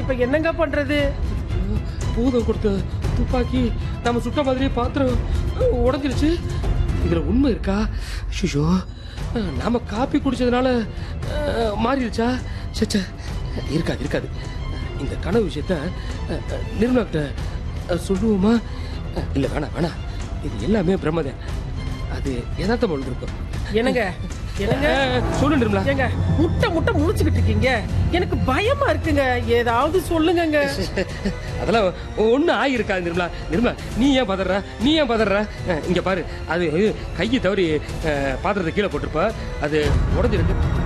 இப்ப என்னங்க பண்றது பூதம் கொடுத்த துப்பாக்கி நம்ம சுட்ட மாதிரி பாத்திரம் உடஞ்சிருச்சு இதுல உண்மை இருக்கா ஷிஷோ நாம காப்பி குடிச்சதுனால அஹ், மாறிடுச்சா சச்ச இருக்காது இருக்காது இந்த கனவு விஷயத்த அஹ், அஹ், நிர்மலா கிட்ட அஹ், சொல்லுவோமா அஹ், இல்ல வேணாம் வேணாம் இது எல்லாமே பிரம்மதேன் அது யதார்த்தம் இருக்கும் என்னங்க என்னங்க சொல்லு நிர்மலா ஏங்க முட்டை முட்டை முழிச்சுக்கிட்டு இருக்கீங்க எனக்கு பயமா இருக்குங்க ஏதாவது சொல்லுங்கங்க அதெல்லாம் ஒன்றும் ஆகியிருக்காது நிர்மலா நிர்மலா நீ ஏன் பதற நீ ஏன் பதற அஹ், இங்க பாரு அது கையை தவறி அஹ், பாத்திரத்தை கீழே போட்டிருப்ப அது உடஞ்சிருக்கு